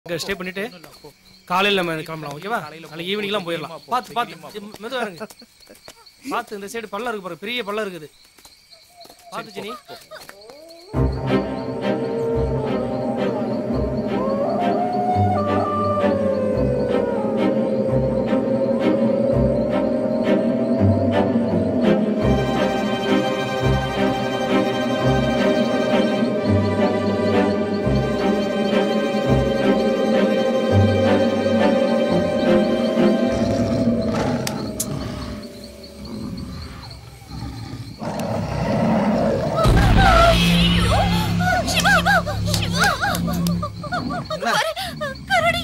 இங்கே ஸ்டே பண்ணிட்டு காலையில் நம்ம கிளம்பலாம் ஓகேவா நாளைக்கு ஈவினிங்லாம் போயிடலாம் பார்த்து பார்த்து மெதுவாக இருங்க பார்த்து இந்த சைடு பள்ளம் இருக்கு பாரு பெரிய பள்ளம் இருக்குது பார்த்து ஜெனி சிவா சிவா பாரு, கரடி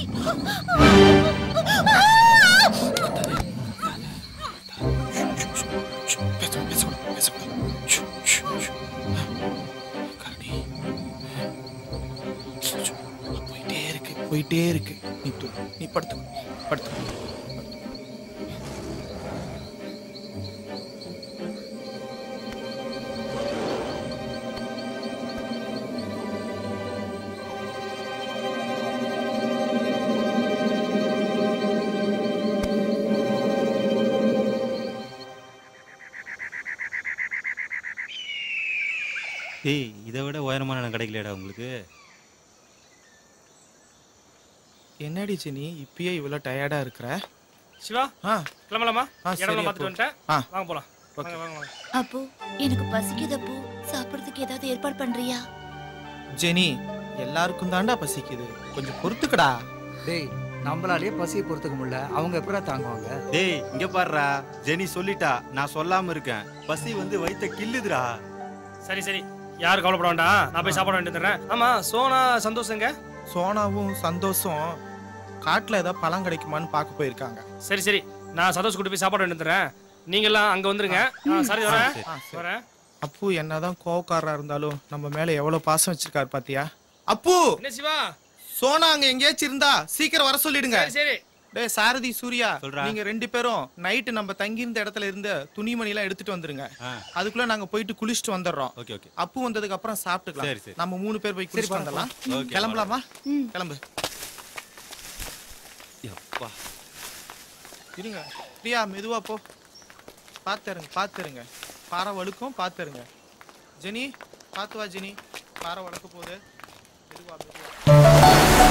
போயிட்டே இருக்கு போயிட்டே இருக்கு நீ தூ நீ படுத்து படுத்து ஏய் இதை விட உயரமான இடம் கிடைக்கலடா உங்களுக்கு என்னடி ஜெனி இப்பயே இவ்வளோ டயர்டா இருக்கிற சிவா ஆ கிளம்பலாமா ஆ, சரி, இடம்லாம் அப்போ. பார்த்துட்டு வந்துட்டேன் ஆ. வாங்க போகலாம் வாங்க வாங்க வாங்க அப்போ எனக்கு பசிக்குது அப்போ சாப்பிடுறதுக்கு ஏதாவது ஏற்பாடு பண்றியா ஜெனி எல்லாருக்கும் தாண்டா பசிக்குது கொஞ்சம் பொறுத்துக்கடா டேய் நம்மளாலேயே பசியை பொறுத்துக்க முடியல அவங்க எப்படா தாங்குவாங்க டேய் இங்க பாருடா ஜெனி சொல்லிட்டா நான் சொல்லாம இருக்கேன் பசி வந்து வயித்த கில்லுதுடா சரி சரி யாரும் கவலைப்பட வேண்டாம் நான் போய் சாப்பாடு வாங்கிட்டு வந்துடுறேன் ஆமா சோனா சந்தோஷங்க சோனாவும் சந்தோஷம் காட்டுல ஏதாவது பழம் கிடைக்குமான்னு பார்க்க போயிருக்காங்க சரி சரி நான் சந்தோஷ் கூட்டி போய் சாப்பாடு வாங்கிட்டு வந்துடுறேன் நீங்கெல்லாம் அங்க வந்துருங்க ஆ, சரி வரேன் ஆ, சரி. வரேன் அப்பு என்னதான் கோவக்காரரா இருந்தாலும் நம்ம மேல எவ்வளவு பாசம் வச்சிருக்காரு பாத்தியா அப்பு என்ன சிவா சோனா அங்க எங்கேயாச்சும் இருந்தா சீக்கிரம் வர சொல்லிடுங்க சரி சரி டேய் சாரதி சூர்யா சொல்றா. நீங்க ரெண்டு பேரும் நைட்டு நம்ம தங்கி இருந்த இடத்துல இருந்த துணிமணி எல்லாம் எடுத்துட்டு வந்துருங்க ஆ. அதுக்குள்ள நாங்க போயிட்டு குளிச்சுட்டு வந்துடுறோம் ஓகே ஓகே அப்பு வந்ததுக்கு அப்புறம் சரி, சாப்பிட்டுக்கலாம் சரி. நம்ம மூணு பேர் போய் குளிச்சுட்டு வந்துடலாம் ஓகே, கிளம்பலாமா கிளம்பு எப்பா இருங்க பிரியா மெதுவா போ பாத்துருங்க பாத்துருங்க பாறை வழுக்கும் பாத்துருங்க ஜெனி பாத்து வா ஜெனி பாறை வளர்க்க போகுது மெதுவா மெதுவா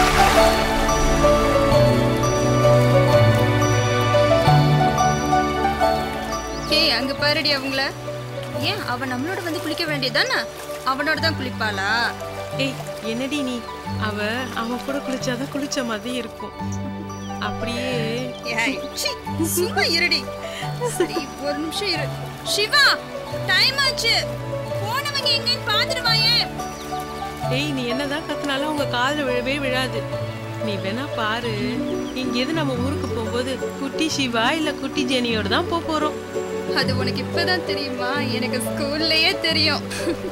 ஏய் அங்க பாருடி அவங்கள ஏன் அவ நம்மளோட வந்து குளிக்க வேண்டியதானே அவனோட தான் குளிப்பாளா ஏய் என்னடி நீ அவ அவன் கூட குளிச்சாதான் குளிச்ச மாதிரி இருக்கும் அப்படியே ஏய் சீ, சும்மா இருடி சரி ஒரு நிமிஷம் இரு சிவா டைம் ஆச்சு போனவங்க எங்கன்னு பாத்துட்டு வாயேன் ஏய் நீ என்னதான் கத்துனாலும் அவங்க காதுல விழவே விழாது நீ வேணா பாரு இங்கேருந்து நம்ம ஊருக்கு போகும்போது குட்டி சிவா இல்ல குட்டி ஜெனியோட தான் போக போறோம் அது உனக்கு இப்பதான் தெரியுமா எனக்கு ஸ்கூல்லயே தெரியும்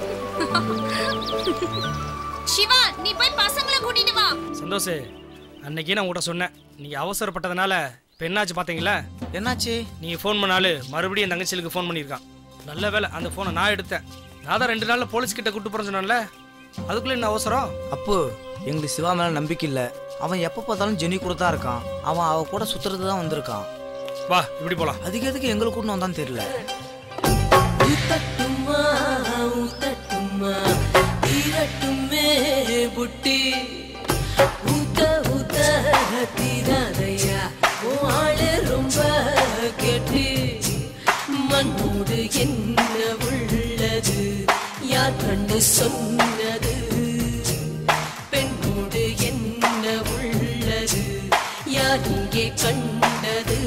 சிவா நீ போய் பசங்களை கூட்டிட்டு வா சந்தோஷ் அன்னைக்கே நான் உங்கள்கிட்ட சொன்னேன் நீங்க அவசரப்பட்டதுனால இப்போ என்னாச்சு பார்த்தீங்களா என்னாச்சு நீங்க ஃபோன் பண்ணாலும் மறுபடியும் என் தங்கச்சிகளுக்கு ஃபோன் பண்ணியிருக்கான் நல்ல வேலை அந்த ஃபோனை நான் எடுத்தேன் நான் தான் ரெண்டு நாள்ல போலீஸ் கிட்ட கூட்டு போறேன்னு சொன்னேன்ல அதுக்குள்ள என்ன அவசரம் அப்போ எங்களுக்கு சிவா மேல நம்பிக்கை இல்ல அவன் எப்ப பார்த்தாலும் ஜெனி கூட தான் இருக்கான் அவன் அவ கூட சுத்துறது தான் வந்திருக்கான் வா இப்படி போலாம் அதுக்கு எதுக்கு எங்களை கூட்டு வந்தான்னு தெரியல ஊத்தட்டுமா ஊத்தட்டுமா தீரட்டுமே புட்டி ஊத்த ஊத்த தீராதையா உன் ஆளு ரொம்ப கெட்டி மண்ணோடு என்ன உள்ளது யார் கண்டு சொன்னது பெண்ணோடு என்ன உள்ளது யார் இங்கே கண்டது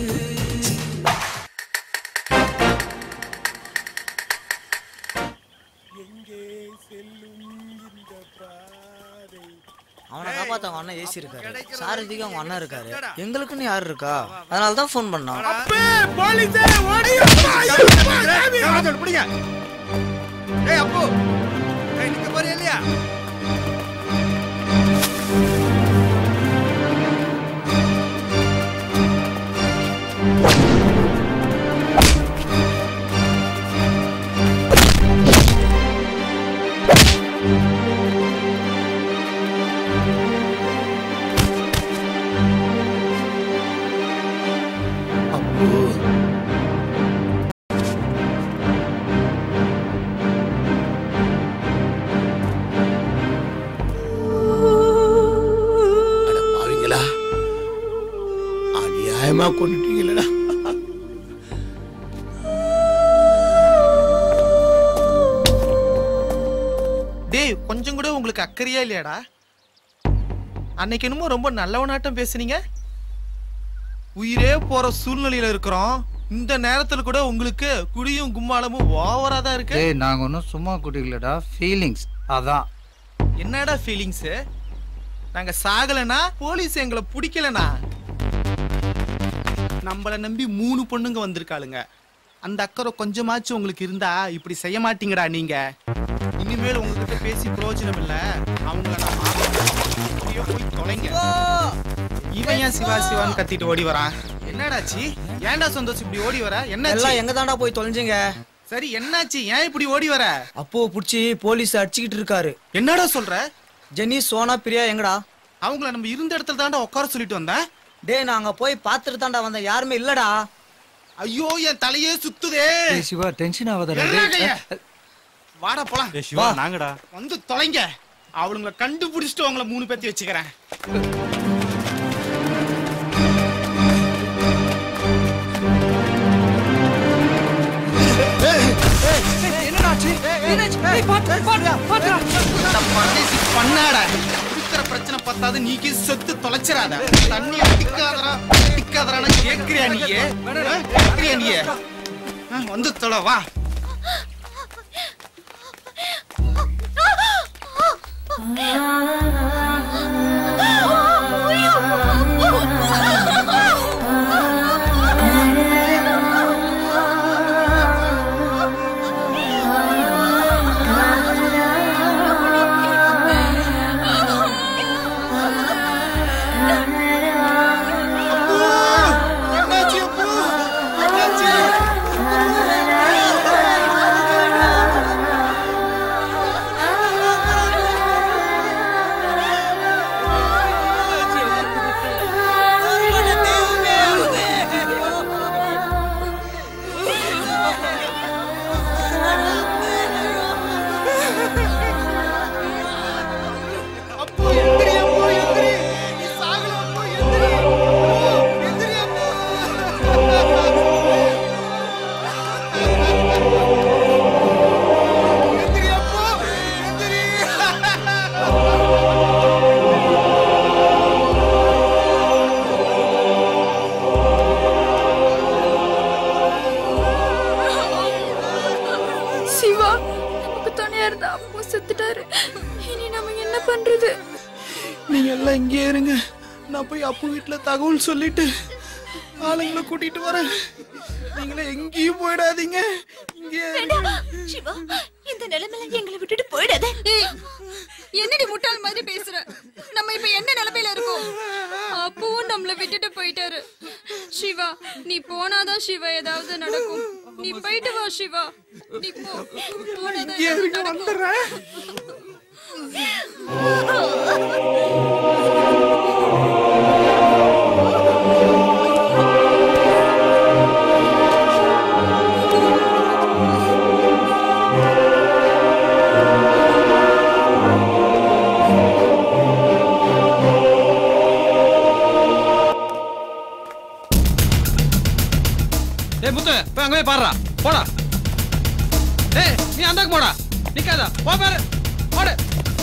அவனை காப்பாத்த அவன் அண்ணன் ஏசி இருக்காரு சாரதிக்கு அவங்க அண்ணன் இருக்காரு எங்களுக்குன்னு யாரு இருக்கா அதனால தான் ஃபோன் பண்ணான் ஏய் அப்பு ஏய் நிக்க போறியா இல்லையா அநியாயமா கொண்டுட்டீங்களடா டேய் கொஞ்சம் கூட உங்களுக்கு அக்கறையா இல்லையாடா அன்னைக்கு என்னமோ ரொம்ப நல்லவனாட்டம் பேசுனீங்க உயிரே போற சூழ்நிலையில இருக்கிறோம் இந்த நேரத்துல கூட உங்களுக்கு குடியும் கும்மாளமும் ஓவரா தான் இருக்கு டேய் நாங்க ஒன்றும் சும்மா குட்டிக்கலடா ஃபீலிங்ஸ் அதான் என்னடா ஃபீலிங்ஸ் நாங்க சாகலனா போலீஸ் எங்களை பிடிக்கலனா நம்மள நம்பி மூணு பொண்ணுங்க வந்திருக்காளுங்க அந்த அக்கறை கொஞ்சமாச்சும் உங்களுக்கு இருந்தா இப்படி செய்ய மாட்டீங்கடா நீங்க இனிமேல் உங்ககிட்ட பேசி பிரயோஜனம் இல்ல அவங்கள நான் மாத்தணும். இப்படியே போய் தொலைங்க இவன் ஏன் சிவா சிவான்னு கத்திட்டு ஓடி வரான் என்னடாச்சி ஏன்டா சந்தோஷ் இப்படி ஓடி வர எல்லாம் என்னாச்சு எங்க தாண்டா போய் தொலைஞ்சீங்க சரி என்னாச்சு ஏன் இப்படி ஓடி வர அப்போ புடிச்சு போலீஸ் அடிச்சுக்கிட்டு இருக்காரு என்னடா சொல்ற ஜெனி சோனா பிரியா எங்கடா அவங்கள நம்ம இருந்த இடத்துல தான்டா உட்கார சொல்லிட்டு வந்தேன் டேய் நாங்க போய் பார்த்துட்டு தாண்டா வந்தேன் யாருமே இல்லடா ஐயோ என் தலையே சுத்துதே டேய் சிவா டென்ஷன் ஆகாதடா எர்ரா டேய். கைய. வாடா போலாம் டேய் சிவா நாங்கடா வந்து தொலைங்க அவளுங்களை கண்டுபிடிச்சிட்டு அவங்கள மூணு பேத்தி வச்சுக்கிறேன் இந்த பரதேசி பண்ணாடா இருக்கிற பிரச்சனை பத்தாது நீக்கி செத்து தொலைச்சிடாத தண்ணி அடிக்காதரா அடிக்காதரான்னு கேக்குறியா நீயே ஆ? கேக்குறியா நீயே ஆ, வந்து தொலை வா என்னாச்சு அப்பு? என்னாச்சு? அப்பு, எந்திரி அப்பு, எந்திரி. நீ சாகல அப்பு, எந்திரி. அப்பு, எந்திரி அப்பு. எந்திரி அப்பு, எந்திரி. சிவா நமக்கு துணையா இருந்த அப்போ செத்துட்டாரு இனி நம்ம என்ன பண்றது நீங்க எல்லாம் இங்கே இருங்க நான் போய் அப்பு வீட்டுல தகவல் சொல்லிட்டு ஆளுங்களை கூட்டிட்டு வரேன் நீங்களே எங்கேயும் போயிடாதீங்க இங்கே இருங்க. சிவா இந்த நிலைமையில எங்களை விட்டுட்டு போயிடாத என்னடி முட்டாள் மாதிரி பேசுற நம்ம இப்ப என்ன நிலைமையில இருக்கோம் அப்பவும் நம்மள விட்டுட்டு போயிட்டாரு சிவா நீ போனாதான் சிவா ஏதாவது நடக்கும் நீ போயிட்டு வா சிவா நீ போ போனாதான் இங்கே ஏதாவது இருங்க நடக்கும். வந்துடுறேன் டேய் முத்து போய் அங்க போய் பாடுறா போடா டேய் நீ அந்தாக்கு போடா நிக்காத போ பாரு போடு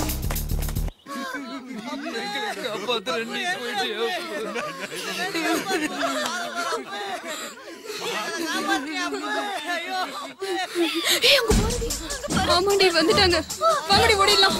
ஆமாண்டி வந்துட்டாங்க வாங்கடி ஓடிடலாம்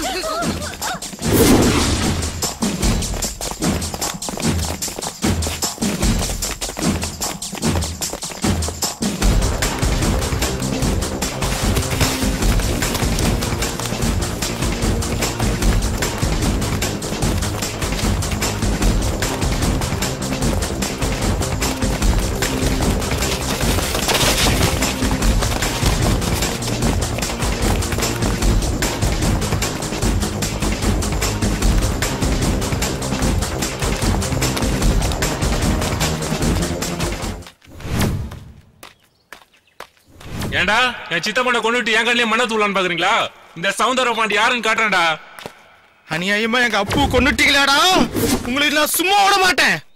ஏன்டா என் சித்தப்பனை கொண்டுட்டு என் கண்ணிலே மண்ணை தூளான்னு பாக்குறீங்களா இந்த சவுந்தர பாண்டி யாருன்னு காட்டுறேன்டா அநியாயமா எங்க அப்பு கொண்டுட்டீங்களாடா உங்களை நான் சும்மா விட மாட்டேன்